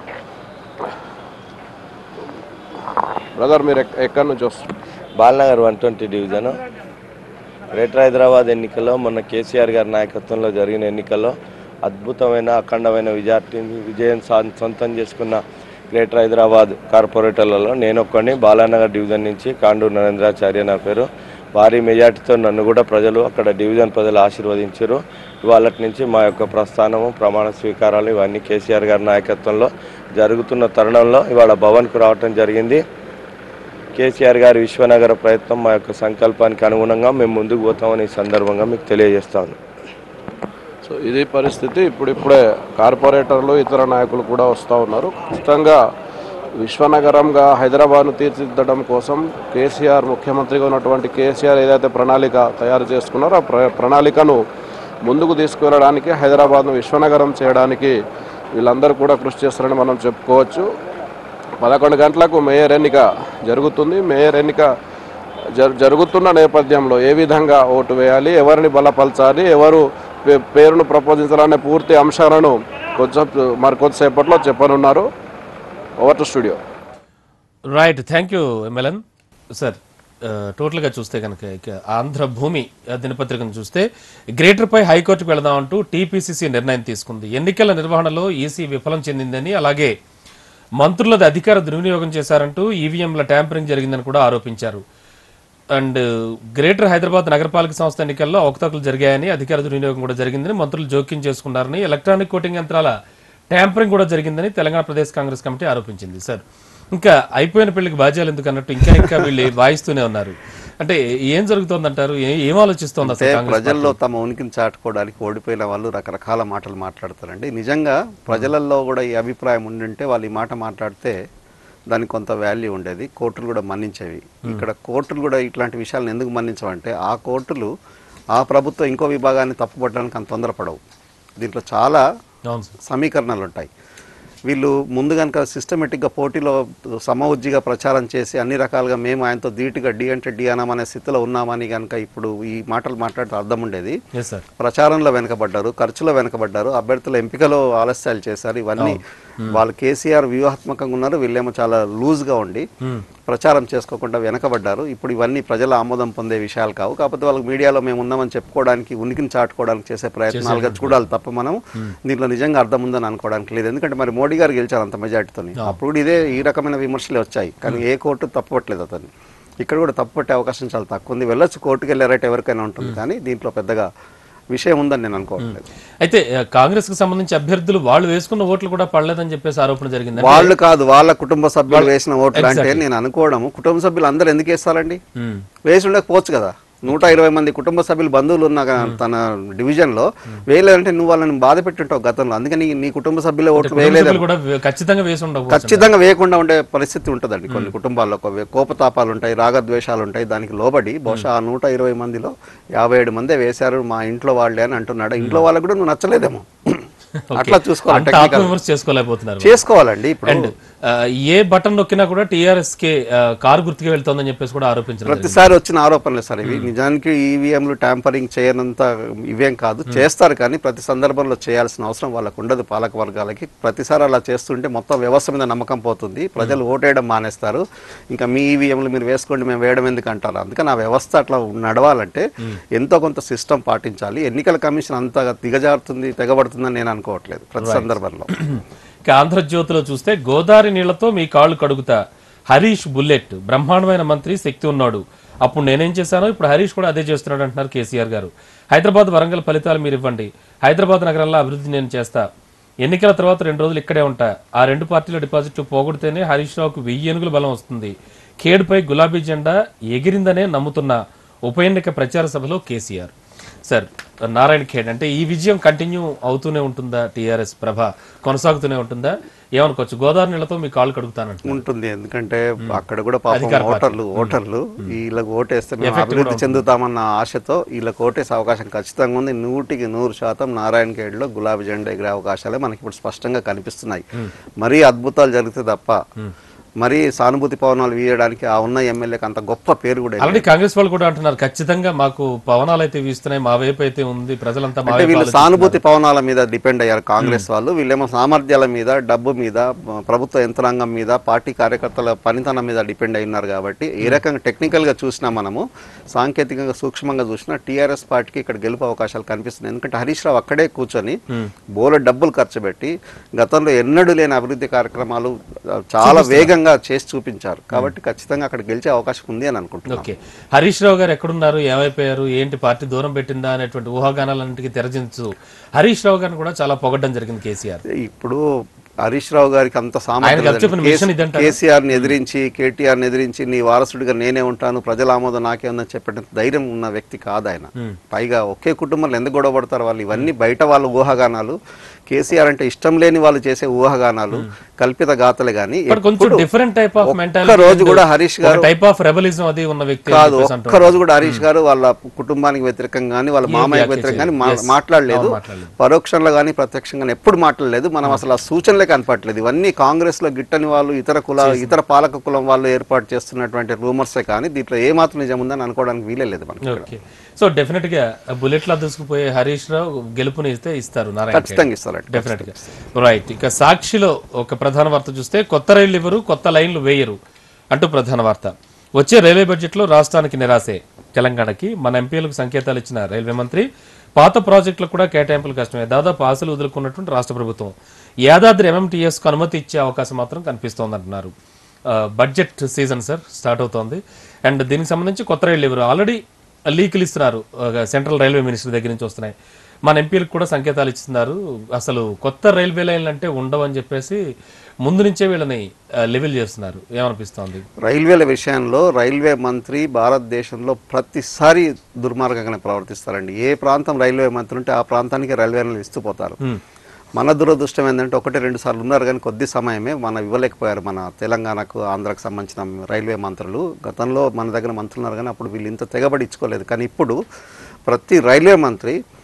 బ్రదర్ మీరు ఎక్- ఎక్కడి నుంచి వస్తారు Balanagar one twenty division greater Hyderabad ఎన్నికల్లో మొన్న కేసీఆర్ గారి నాయకత్వంలో జరిగిన ఎన్నికల్లో అద్భుతమైన అఖండమైన విజయాన్ని విజయం సా- సొంతం చేసుకున్న గ్రేటర్ హైదరాబాద్ కార్పొరేటర్లలో నేను ఒక్కడిని బాలానగర్ డివిజన్ నుంచి కాండూరు నరేంద్రాచార్య నా పేరు భారీ మెజార్టీతో నన్ను కూడా ప్రజలు అక్కడ డివిజన్ ప్రజలు ఆశీర్వదించారు ఇవాళ నుంచి మా యొక్క ప్రస్థానము ప్రమాణ స్వీకారాలు ఇవన్నీ కేసీఆర్ గారి నాయకత్వంలో జరుగుతున్న తరుణంలో ఇవాళ భవన్కు రావటం జరిగింది కేసీఆర్ గారి విశ్వనగర ప్రయత్నం మా యొక్క సంకల్పానికి అనుగుణంగా మేము ముందుకు పోతామని ఈ సందర్భంగా మీకు తెలియజేస్తాను సో ఇది పరిస్థితి ఇప్పుడిప్పుడే కార్పొరేటర్లు ఇతర నాయకులు కూడా వస్తూ ఉన్నారు ఖచ్చితంగా విశ్వనగరంగా హైదరాబాద్ను తీర్చిదిద్దడం కోసం కేసీఆర్ ముఖ్యమంత్రిగా ఉన్నటువంటి కేసీఆర్ ఏదైతే ప్రణాళిక తయారు చేసుకున్నారో ఆ ప్ర ప్రణాళికను ముందుకు తీసుకువెళ్ళడానికి హైదరాబాద్ను విశ్వనగరం చేయడానికి వీళ్ళందరూ కూడా కృషి చేస్తారని మనం చెప్పుకోవచ్చు పదకొండు గంటలకు మేయర్ ఎన్నిక జరుగుతుంది మేయర్ ఎన్నిక జరు జరుగుతున్న నేపథ్యంలో ఏ విధంగా ఓటు వేయాలి ఎవరిని బలపరచాలి ఎవరు పే- పేరును ప్రపోజించాలనే పూర్తి అంశాలను కొంచెం మరి కొద్దిసేపట్లో చెప్పనున్నారు over to studio right thank you MLN sir టోటల్గా చూస్తే కనుక ఇక ఆంధ్ర భూమి ఆ, దినపత్రికను చూస్తే గ్రేటర్పై హైకోర్టుకు వెళదామంటూ టీపీసీసీ నిర్ణయం తీసుకుంది ఎన్నికల నిర్వహణలో ఈసీ విఫలం చెందిందని అలాగే మంత్రులది అధికార దుర్వినియోగం చేశారంటూ ఈవీఎంల ట్యాంపరింగ్ జరిగిందని కూడా ఆరోపించారు అండ్ గ్రేటర్ హైదరాబాద్ నగరపాలక సంస్థ ఎన్నికల్లో అవకతవకలు జరిగాయని అధికార దుర్వినియోగం కూడా జరిగిందని మంత్రులు జోక్యం చేసుకున్నారని ఎలక్ట్రానిక్ ఓటింగ్ యంత్రాల ట్యాంపరింగ్ కూడా జరిగిందని తెలంగాణ ప్రదేశ్ కాంగ్రెస్ కమిటీ ఆరోపించింది సార్ ఇంకా అయిపోయిన పెళ్లికి బాధ్యాలు ఎందుకు అన్నట్టు ఇంకా ఇంకా వీళ్ళు వాయిస్తూనే ఉన్నారు అంటే ఏం జరుగుతోందంటారు ఏ- ఏం ఆలోచిస్తోంది అంటే అసలు కాంగ్రెస్ ప్రజల్లో తమ ఉనికిని చాటుకోవడానికి ఓడిపోయిన వాళ్ళు రకరకాల మాటలు మాట్లాడతారండి నిజంగా ప్రజలలో కూడా ఈ అభిప్రాయం ఉండింటే వాళ్ళు ఈ మాట మాట్లాడితే దానికి కొంత వాల్యూ ఉండేది కోర్టులు కూడా మన్నించేవి ఇక్కడ కోర్టులు కూడా ఇట్లాంటి విషయాలను ఎందుకు మన్నించవంటే ఆ కోర్టులు ఆ ప్రభుత్వం ఇంకో విభాగాన్ని తప్పుపట్టడానికి అంత తొందరపడవు దీంట్లో చాలా అవును సార్ సమీకరణలు ఉంటాయి వీళ్ళు ముందు కనుక సిస్టమేటిక్గా పోటీలో సమఉజ్జిగా ప్రచారం చేసి అన్ని రకాలుగా మేము ఆయనతో ధీటుగా డి అంటే డి అనే స్థితిలో ఉన్నామని కనుక ఇప్పుడు ఈ మాటలు మాట్లాడితే అర్థం ఉండేది ఎస్ సార్ ప్రచారంలో వెనకబడ్డారు ఖర్చులో వెనకబడ్డారు అభ్యర్థుల ఎంపికలో ఆలస్యాలు చేశారు ఇవన్నీ వాళ్ళు కేసీఆర్ వ్యూహాత్మకంగా ఉన్నారు వీళ్ళేమో చాలా లూజ్గా ఉండి ప్రచారం చేసుకోకుండా వెనకబడ్డారు ఇప్పుడు ఇవన్నీ ప్రజల ఆమోదం పొందే విషయాలు కావు కాకపోతే వాళ్ళకి మీడియాలో మేము ఉన్నామని చెప్పుకోవడానికి ఉనికిని చాటుకోవడానికి చేసే ప్రయత్నాలుగా చూడాలి తప్ప మనం దీంట్లో నిజంగా అర్థం ఉందని అనుకోవడానికి లేదు ఎందుకంటే మరి మోడీ గారు గెలిచారు అంత మెజార్టీతోని అప్పుడు ఇదే ఈ రకమైన విమర్శలే వచ్చాయి కానీ ఏ కోర్టు తప్పట్లేదు అతన్ని ఇక్కడ కూడా తప్పు పట్టే అవకాశం చాలా తక్కువ ఉంది వెళ్ళొచ్చు కోర్టుకు వెళ్ళే రైట్ ఎవరికైనా ఉంటుంది కానీ దీంట్లో పెద్దగా విషయం ఉందని నేను అనుకోవట్లేదు అయితే కాంగ్రెస్ కు సంబంధించి అభ్యర్థులు వాళ్ళు వేసుకున్న ఓట్లు కూడా పడలేదని చెప్పేసి ఆరోపణ జరిగింది వాళ్ళు కాదు వాళ్ళ కుటుంబ సభ్యులు వేసిన ఓట్లు అంటే నేను అనుకోవడము కుటుంబ సభ్యులు అందరూ ఎందుకు వేస్తారండి వేసి ఉండకపోవచ్చు కదా నూట ఇరవై మంది కుటుంబ సభ్యులు బంధువులు ఉన్న గా- తన డివిజన్ లో వేయలేదంటే నువ్వు వాళ్ళని బాధ పెట్టుంటావు గతంలో అందుకని నీ కుటుంబ సభ్యుల ఓట్లు వేయలేదు సభ్యులు కూడా వే- ఖచ్చితంగా వేసి ఉండకపోవచ్చు ఖచ్చితంగా వేయకుండా ఉండే పరిస్థితి ఉంటుందండి కొన్ని కుటుంబాల్లో ఒక వే- కోపతాపాలు ఉంటాయి రాగద్వేషాలు ఉంటాయి దానికి లోబడి బహుశా ఆ నూట ఇరవై మందిలో యాభై ఏడు మందే వేశారు మా ఇంట్లో వాళ్ళే అని అంటున్నాడు ఇంట్లో వాళ్ళకు కూడా నువ్వు నచ్చలేదేమో అట్లా చూసుకోవాలి అంత technical. ఆత్మవిమర్శ చేసుకోలేకపోతున్నారు చేసుకోవాలండి ఇప్పుడు అండ్ ఏ బటన్ నొక్కినా కూడా టీఆర్ఎస్ కి ఆ, కారు గుర్తుగా వెళ్తోందని చెప్పేసి కూడా ఆరోపించారు ప్రతిసారి వచ్చిన ఆరోపణలే సార్ ఇవి నిజానికి ఈవీఎంలు ట్యాంపరింగ్ చేయనంత ఇవేం కాదు చేస్తారు కానీ ప్రతి సందర్భంలో చేయాల్సిన అవసరం వాళ్ళకు ఉండదు పాలక వర్గాలకి ప్రతిసారి అలా చేస్తుంటే మొత్తం వ్యవస్థ మీద నమ్మకం పోతుంది ప్రజలు ఓటేయడం మానేస్తారు ఇంకా మీ ఈవీఎంలు మీరు వేసుకోండి మేము వేయడం ఎందుకు అంటారు అందుకని ఆ వ్యవస్థ అట్లా నడవాలంటే ఎంతో కొంత సిస్టమ్ పాటించాలి ఎన్నికల కమిషన్ అంతగా దిగజారుతుంది తెగబడుతుందని నేను అనుకోవట్లేదు ప్రతి సందర్భంలో ఇక ఆంధ్రజ్యోతిలో చూస్తే గోదావరి నీళ్లతో మీ కాళ్ళు కడుగుతా హరీష్ బుల్లెట్ బ్రహ్మాండమైన మంత్రి శక్తి ఉన్నాడు అప్పుడు నేనేం చేశానో ఇప్పుడు హరీష్ కూడా అదే చేస్తున్నాడు అంటున్నారు కేసీఆర్ గారు హైదరాబాద్ వరంగల్ ఫలితాలు మీరు ఇవ్వండి హైదరాబాద్ నగరంలో అభివృద్ధి నేను చేస్తా ఎన్నికల తర్వాత రెండు రోజులు ఇక్కడే ఉంటా ఆ రెండు పార్టీల డిపాజిట్లు పోగొడితేనే హరీష్ రావుకు వెయ్యి ఏనుగుల బలం వస్తుంది ఖేడ్పై గులాబీ జెండా ఎగిరిందనే నమ్ముతున్న ఉప ఎన్నిక ప్రచార సభలో కేసీఆర్ సార్ నారాయణ ఖేడ్ అంటే ఈ విజయం కంటిన్యూ అవుతూనే ఉంటుందా టీఆర్ఎస్ ప్రభ కొనసాగుతూనే ఉంటుందా ఏమనుకోవచ్చు గోదావరి నీళ్లతో మీ కాళ్ళు కడుగుతానంట ఉంటుంది ఎందుకంటే అక్కడ కూడా పాపం ఓటర్లు ఓటర్లు వీళ్ళకి ఓటేస్తే మేము అభివృద్ధి చెందుతామన్న ఆశతో వీళ్ళకి ఓటేసే అవకాశం ఖచ్చితంగా ఉంది నూటికి నూరు శాతం నారాయణ ఖేడ్లో గులాబీ జెండా ఎగిరే అవకాశాలే మనకి ఇప్పుడు స్పష్టంగా కనిపిస్తున్నాయి మరీ అద్భుతాలు జరిగితే తప్ప మరీ సానుభూతి పవనాలు వీయడానికి ఆ ఉన్న ఎమ్మెల్యేకి అంత గొప్ప పేరు కూడా లేదు. ఆల్రెడీ కాంగ్రెస్ వాళ్ళు కూడా అంటున్నారు ఖచ్చితంగా మాకు పవనాలు అయితే వీస్తున్నాయి మా వైపు అయితే ఉంది ప్రజలంతా మా అంటే వైపు వీళ్ళు ఆలోచిస్తున్నారు. సానుభూతి పవనాల మీద డిపెండ్ అయ్యారు కాంగ్రెస్ వాళ్ళు వీళ్ళేమో సామర్థ్యాల మీద డబ్బు మీద ప్రభుత్వ యంత్రాంగం మీద పార్టీ కార్యకర్తల పనితనం మీద డిపెండ్ అయి ఉన్నారు కాబట్టి ఏ రకంగా టెక్నికల్ గా చూసినా మనము సాంకేతికంగా సూక్ష్మంగా చూసినా టీఆర్ఎస్ పార్టీకి ఇక్కడ గెలుపు అవకాశాలు కనిపిస్తున్నాయి ఎందుకంటే హరీష్ రావు అక్కడే కూర్చొని బోల డబ్బులు ఖర్చు పెట్టి గతంలో ఎన్నడూ లేని అభివృద్ధి కార్యక్రమాలు ఆ, చాలా వేగంగా చేసి చూపించారు కాబట్టి ఖచ్చితంగా అక్కడ గెలిచే అవకాశం ఉంది అని అనుకుంటున్నాను ఓకే హరీష్ రావు గారు ఎక్కడున్నారు ఏమైపోయారు ఏంటి పార్టీ దూరం పెట్టిందా అనేటువంటి ఊహాగానాలన్నింటికి తెరచించు హరీష్ రావు గారిని కూడా చాలా పొగడ్డం జరిగింది కేసీఆర్ ఇప్పుడు హరీష్ రావు గారికి అంత ఆయనకి అప్పచెప్పిన మిషన్ ఇదంటారా? కేసీఆర్ ని ఎదిరించి కేటీఆర్ ని ఎదిరించి నీ వారసుడిగా నేనే ఉంటాను ప్రజల ఆమోదం నాకే ఉందని చెప్పిన ధైర్యం ఉన్న వ్యక్తి కాదు ఆయన పైగా ఒకే కుటుంబంలో ఎందుకు గొడవ పడతారు వాళ్ళు ఇవన్నీ బయట వాళ్ళ ఊహాగానాలు కేసీఆర్ అంటే ఇష్టం లేని వాళ్ళు చేసే ఊహాగానాలు కల్పిత గాథలే కానీ బట్ కొంచెం డిఫరెంట్ టైప్ ఆఫ్ ఒక్క రోజు కూడా హరీష్ గారు టైప్ ఆఫ్ రెబలిజం అది ఉన్న వ్యక్తి అని కాదు చెప్పేసి ఒక్క అంటున్నారు. రోజు కూడా హరీష్ గారు వాళ్ళ కుటుంబానికి వ్యతిరేకంగా కానీ వాళ్ళ మామయ్యకి వ్యతిరేకంగా కానీ మా- మాట్లాడలేదు అవును, మాట్లాడలేదు. పరోక్షంలో కానీ ప్రత్యక్షంగా కానీ ఎప్పుడు మాట్లాడలేదు మనం అసలు ఆ సూచనలే కనపట్లేదు ఇవన్నీ కాంగ్రెస్ లో గిట్టని వాళ్ళు ఇతర కుల ఇతర పాలక కులం వాళ్ళు ఏర్పాటు చేస్తున్నటువంటి రూమర్సే కానీ దీంట్లో ఏ మాత్రం నిజం ఉందని అనుకోవడానికి వీలే లేదు మనకి ఓకే సో డెఫినెట్ గా బుల్లెట్ లా దూసుకుపోయే హరీష్ రావు గెలుపుని ఇస్తే ఇస్తారు నారాయణ ఖచ్చితంగా ఇస్తారండి డెఫినెట్ గా రైట్ ఇక సాక్షిలో ఒక ప్రధాన వార్త చూస్తే కొత్త రైళ్లు ఇవ్వరు కొత్త లైన్లు వేయరు అంటూ ప్రధాన వార్త వచ్చే రైల్వే బడ్జెట్ లో రాష్ట్రానికి నిరాశే తెలంగాణకి మన ఎంపీలకు సంకేతాలు ఇచ్చిన రైల్వే మంత్రి పాత ప్రాజెక్టులకు కూడా కేటాయింపులు కష్టమే దాదాపు ఆశలు వదులుకున్నటువంటి రాష్ట్ర ప్రభుత్వం యాదాద్రి ఎంఎంటీఎస్ కు అనుమతి ఇచ్చే అవకాశం మాత్రం కనిపిస్తోందంటున్నారు ఆ, బడ్జెట్ సీజన్ సార్ స్టార్ట్ అవుతోంది అండ్ దీనికి సంబంధించి కొత్త రైళ్లు ఎవరు ఆల్రెడీ లీకులు ఇస్తున్నారు ఆ, సెంట్రల్ రైల్వే మినిస్టర్ దగ్గర నుంచి వస్తున్నాయి మన ఎంపీలకు కూడా సంకేతాలు ఇస్తున్నారు అసలు కొత్త రైల్వే లైన్లు అంటే ఉండవని చెప్పేసి ముందు నుంచే వీళ్ళని లెవెల్ చేస్తున్నారు ఏమనిపిస్తోంది రైల్వేల విషయంలో రైల్వే మంత్రి భారతదేశంలో ప్రతిసారి దుర్మార్గంగానే ప్రవర్తిస్తారండి ఏ ప్రాంతం రైల్వే మంత్రి ఉంటే ఆ ప్రాంతానికి రైల్వేలు ఇస్తూ పోతారు మన దురదృష్టం ఏంటంటే ఒకటి రెండు సార్లు ఉన్నారు కానీ కొద్ది సమయమే మన ఇవ్వలేకపోయారు మన తెలంగాణకు ఆంధ్రాకు సంబంధించిన రైల్వే మంత్రులు గతంలో మన దగ్గర మంత్రులు ఉన్నారు కానీ అప్పుడు వీళ్ళు ఇంత తెగబడి ఇచ్చుకోలేదు కానీ ఇప్పుడు ప్రతి రైల్వే మంత్రి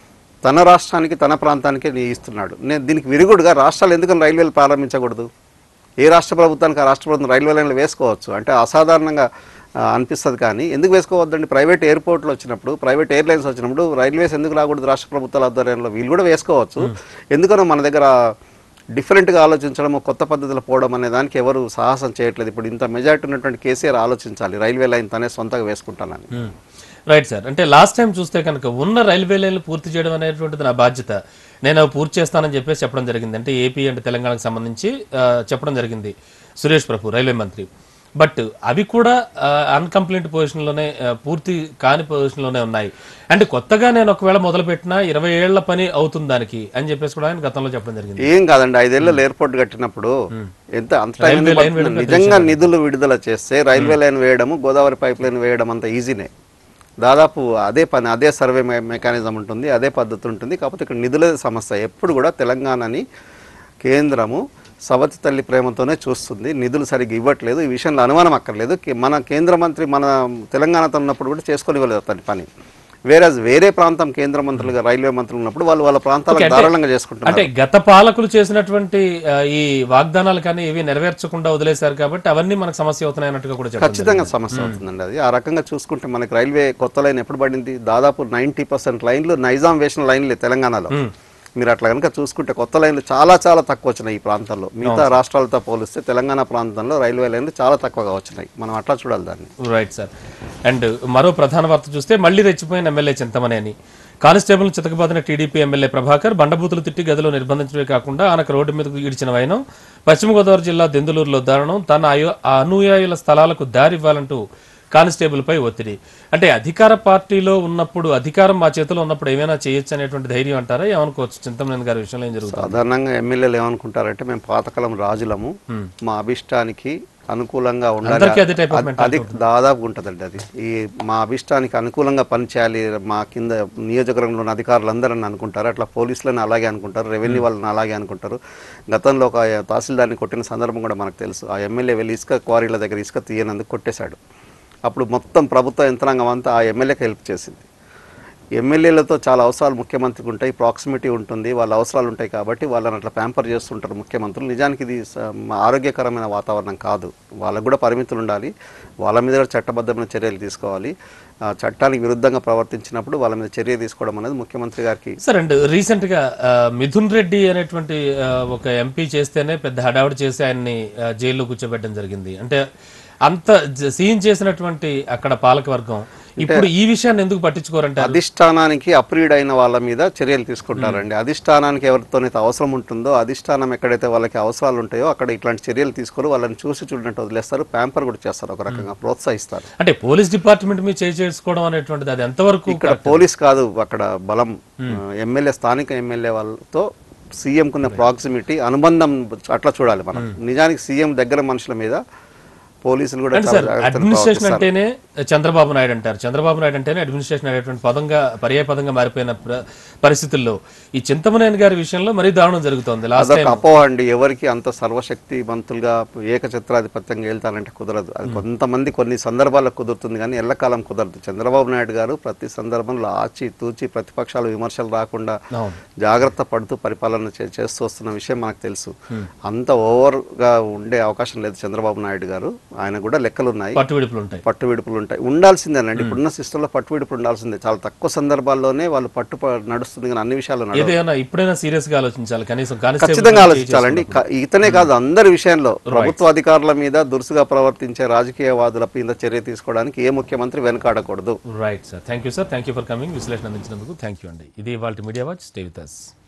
తన రాష్ట్రానికి తన ప్రాంతానికే నీ ఇస్తున్నాడు నేను దీనికి విరుగుడుగా రాష్ట్రాలు ఎందుకని రైల్వేలు ప్రారంభించకూడదు ఏ రాష్ట్ర ప్రభుత్వానికి ఆ రాష్ట్ర ప్రభుత్వం రైల్వే లైన్లు వేసుకోవచ్చు అంటే అసాధారణంగా ఆ, అనిపిస్తుంది కానీ ఎందుకు వేసుకోవద్దండి ప్రైవేట్ ఎయిర్పోర్ట్లు వచ్చినప్పుడు ప్రైవేట్ ఎయిర్లైన్స్ వచ్చినప్పుడు రైల్వేస్ ఎందుకు రాకూడదు రాష్ట్ర ప్రభుత్వాల ఆధ్వర్యంలో వీళ్ళు కూడా వేసుకోవచ్చు ఎందుకనో మన దగ్గర డిఫరెంట్గా ఆలోచించడం కొత్త పద్ధతిలో పోవడం అనే దానికి ఎవరు సాహసం చేయట్లేదు ఇప్పుడు ఇంత మెజారిటీ ఉన్నటువంటి కేసీఆర్ ఆలోచించాలి రైల్వే లైన్ తనే సొంతంగా వేసుకుంటానని రైట్ సార్ అంటే లాస్ట్ టైం చూస్తే కనుక ఉన్న రైల్వే లైన్లు పూర్తి చేయడం అనేటువంటిది నా బాధ్యత నేను అవి పూర్తి చేస్తానని చెప్పేసి చెప్పడం జరిగింది అంటే ఏపీ అండ్ తెలంగాణకు సంబంధించి ఆ, చెప్పడం జరిగింది సురేష్ ప్రభు రైల్వే మంత్రి బట్ అవి కూడా అన్కంప్లీట్ పొజిషన్లోనే ఆ, పూర్తి కాని పొజిషన్లోనే ఉన్నాయి అండ్ కొత్తగా నేను ఒకవేళ మొదలుపెట్టినా ఇరవై ఏళ్ల పని అవుతుంది దానికి అని చెప్పేసి కూడా ఆయన గతంలో చెప్పడం జరిగింది ఏం కాదండి ఐదేళ్ళు ఎయిర్పోర్ట్ కట్టినప్పుడు ఎంత అంత టైం ఎందుకు లైన్ పడుతుంది? నిజంగా నిధులు విడుదల చేస్తే రైల్వే లైన్ వేయడము గోదావరి పైప్ లైన్ వేయడం అంత ఈజీనే దాదాపు అదే పని అదే సర్వే మె- మెకానిజం ఉంటుంది అదే పద్ధతి ఉంటుంది కాకపోతే ఇక్కడ నిధుల సమస్య ఎప్పుడు కూడా తెలంగాణని కేంద్రము సవతి తల్లి ప్రేమతోనే చూస్తుంది నిధులు సరిగ్గా ఇవ్వట్లేదు ఈ విషయంలో అనుమానం అక్కర్లేదు కే- మన కేంద్ర మంత్రి మన తెలంగాణతో ఉన్నప్పుడు కూడా చేసుకొని ఇవ్వలేదు అతని పని వేరే వేరే ప్రాంతం కేంద్ర మంత్రులుగా రైల్వే మంత్రులు ఉన్నప్పుడు వాళ్ళు వాళ్ళ ప్రాంతాలకు దారుణంగా చేసుకుంటున్నారు అంటే గత పాలకులు చేసినటువంటి ఆ, ఈ వాగ్దానాలు కానీ ఇవి నెరవేర్చకుండా వదిలేశారు కాబట్టి అవన్నీ మనకు సమస్య అవుతున్నాయి అన్నట్టుగా కూడా చెప్పారు ఖచ్చితంగా సమస్య అవుతుందండి అది ఆ రకంగా చూసుకుంటే మనకి రైల్వే కొత్త లైన్ ఎప్పుడు పడింది దాదాపు నైంటీ పర్సెంట్ లైన్లు నైజాం వేసిన లైన్లే తెలంగాణలో మీరు అట్లా కనుక చూసుకుంటే కొత్త లైన్లు చాలా చాలా తక్కువ వచ్చినాయి ఈ ప్రాంతంలో మిగతా రాష్ట్రాలతో పోలిస్తే తెలంగాణ ప్రాంతంలో రైల్వే లైన్లు చాలా తక్కువగా వచ్చినాయి మనం అట్లా చూడాలి దాన్ని రైట్ సార్ అండ్ మరో ప్రధాన వార్త చూస్తే మళ్ళీ రెచ్చిపోయిన ఎమ్మెల్యే చింతమనేని కానిస్టేబుల్ చితకబాదిన టీడీపీ ఎమ్మెల్యే ప్రభాకర్ బండబూతులు తిట్టి గదిలో నిర్బంధించడమే కాకుండా ఆనకు రోడ్డు మీదకు ఈడ్చిన వైనం పశ్చిమ గోదావరి జిల్లా దెందులూరులో దారుణం తన అయో- ఆ అనుయాయుల స్థలాలకు దారి ఇవ్వాలంటూ కానిస్టేబుల్ పై ఒత్తిడి అంటే అధికార పార్టీలో ఉన్నప్పుడు అధికారం మా చేతిలో ఉన్నప్పుడు ఏమైనా చేయొచ్చు అనేటువంటి ధైర్యం అంటారా ఏమనుకోవచ్చు చింతమనేని గారి విషయంలో ఏం జరుగుతుంది సాధారణంగా ఎమ్మెల్యేలు ఏమనుకుంటారంటే మేము పాతకాలం రాజులము మా అభిష్టానికి అనుకూలంగా ఉండాలి అందరికీ అదే type of అది- అది దాదాపు ఉంటుందండి అది ఈ మా అభిష్టానికి అనుకూలంగా పనిచేయాలి మా కింద నియోజకవర్గంలో ఉన్న అధికారులు అందరని అనుకుంటారు అట్లా పోలీసులను అలాగే అనుకుంటారు రెవెన్యూ వాళ్ళని అలాగే అనుకుంటారు గతంలో ఒక తహసీల్దార్ని కొట్టిన సందర్భం కూడా మనకు తెలుసు ఆ ఎమ్మెల్యే వెళ్ళి ఇసుక క్వారీల దగ్గర ఇసుక తీయనందుకు కొట్టేశాడు అప్పుడు మొత్తం ప్రభుత్వ యంత్రాంగం అంతా ఆ ఎమ్మెల్యేకి హెల్ప్ చేసింది ఎమ్మెల్యేలతో చాలా అవసరాలు ముఖ్యమంత్రికి ఉంటాయి ప్రాక్సిమిటీ ఉంటుంది వాళ్ళ అవసరాలు ఉంటాయి కాబట్టి వాళ్ళని అట్లా ప్యాంపర్ చేస్తుంటారు ముఖ్యమంత్రులు నిజానికి ఇది స- మ- ఆరోగ్యకరమైన వాతావరణం కాదు వాళ్ళకు కూడా పరిమితులు ఉండాలి వాళ్ళ మీద కూడా చట్టబద్ధమైన చర్యలు తీసుకోవాలి ఆ చట్టానికి విరుద్ధంగా ప్రవర్తించినప్పుడు వాళ్ళ మీద చర్య తీసుకోవడం అనేది ముఖ్యమంత్రి గారికి సార్ అండ్ రీసెంట్ గా ఆ, మిథున్ రెడ్డి అనేటువంటి ఆ, ఒక ఎంపీ చేస్తేనే పెద్ద హడావిడి చేసి ఆయన్ని ఆ, జైల్లో కూర్చోబెట్టడం జరిగింది అంటే అంత జ- సీన్ చేసినటువంటి అక్కడ పాలకవర్గం ఇప్పుడు ఈ విషయాన్ని ఎందుకు పట్టించుకోరంటారు అధిష్టానానికి అప్రీడ్ వాళ్ళ మీద చర్యలు తీసుకుంటారండి అధిష్టానానికి ఎవరితోనైతే అవసరం ఉంటుందో అధిష్టానం ఎక్కడైతే వాళ్ళకి అవసరాలు ఉంటాయో అక్కడ ఇట్లాంటి చర్యలు తీసుకొని వాళ్ళని చూసి చూడనట్టు వదిలేస్తారు ప్యాంపర్ కూడా చేస్తారు ఒక రకంగా ప్రోత్సహిస్తారు అంటే పోలీస్ డిపార్ట్మెంట్ మీద చేయి చేసుకోవడం అనేటువంటిది అది ఎంతవరకు ఇక్కడ పోలీస్ కాదు అక్కడ బలం ఎమ్మెల్యే స్థానిక ఎమ్మెల్యే వాళ్ళతో సీఎం కున్న ప్రాక్సిమిటీ అనుబంధం అట్లా చూడాలి మనం నిజానికి సీఎం దగ్గర మనుషుల మీద పోలీసులు కూడా చాలా సార్ జాగ్రత్తగా అడ్మినిస్ట్రేషన్ ప్రవర్తిస్తారు. అంటేనే చంద్రబాబు నాయుడు అంటారు చంద్రబాబు నాయుడు అంటేనే అడ్మినిస్ట్రేషన్ అనేటువంటి పదంగా పర్యాయ పదంగా మారిపోయిన ప్ర- పరిస్థితుల్లో ఈ చింతమనేని గారి విషయంలో మరీ దారుణం జరుగుతోంది లాస్ట్ అదొక అపోహ అండి ఎవరికి అంత సర్వశక్తి మంతులుగా ఏకఛత్రాధిపత్యంగా వెళ్తానంటే కుదరదు అది కొంతమంది కొన్ని సందర్భాల్లో కుదురుతుంది కానీ ఎల్లకాలం కుదరదు చంద్రబాబు నాయుడు గారు ప్రతి సందర్భంలో ఆచి తూచి ప్రతిపక్షాలు విమర్శలు రాకుండా అవును. జాగ్రత్త పడుతూ పరిపాలన చే- చేస్తూ వస్తున్న విషయం మనకు తెలుసు అంత ఓవర్ గా ఉండే అవకాశం లేదు చంద్రబాబు నాయుడు గారు ఆయన కూడా లెక్కలు ఉన్నాయి పట్టు విడుపులు ఉంటాయి పట్టు విడుపులు ఉంటాయి ఉండాల్సిందేనండి ఇప్పుడున్న సిస్టంలో పట్టు విడుపులు ఉండాల్సిందే చాలా తక్కువ సందర్భాల్లోనే వాళ్ళు పట్టు ప- నడుస్తుంది కానీ అన్ని విషయాలు నడవవు. ఏదైనా ఇప్పుడైనా సీరియస్ గా ఆలోచించాలి కనీసం కానిస్టేబుల్ ఖచ్చితంగా చేయి ఆలోచించాలండి క- ఇతనే కాదు అందరి విషయంలో ప్రభుత్వ అధికారుల మీద దురుసుగా ప్రవర్తించే రాజకీయవాదుల మీద చర్య తీసుకోవడానికి ఏ ముఖ్యమంత్రి వెనకాడకూడదు right sir thank you sir thank you for coming విశ్లేషణ అందించినందుకు థ్యాంక్ యూ అండి ఇది వాళ్ళ media watch stay with us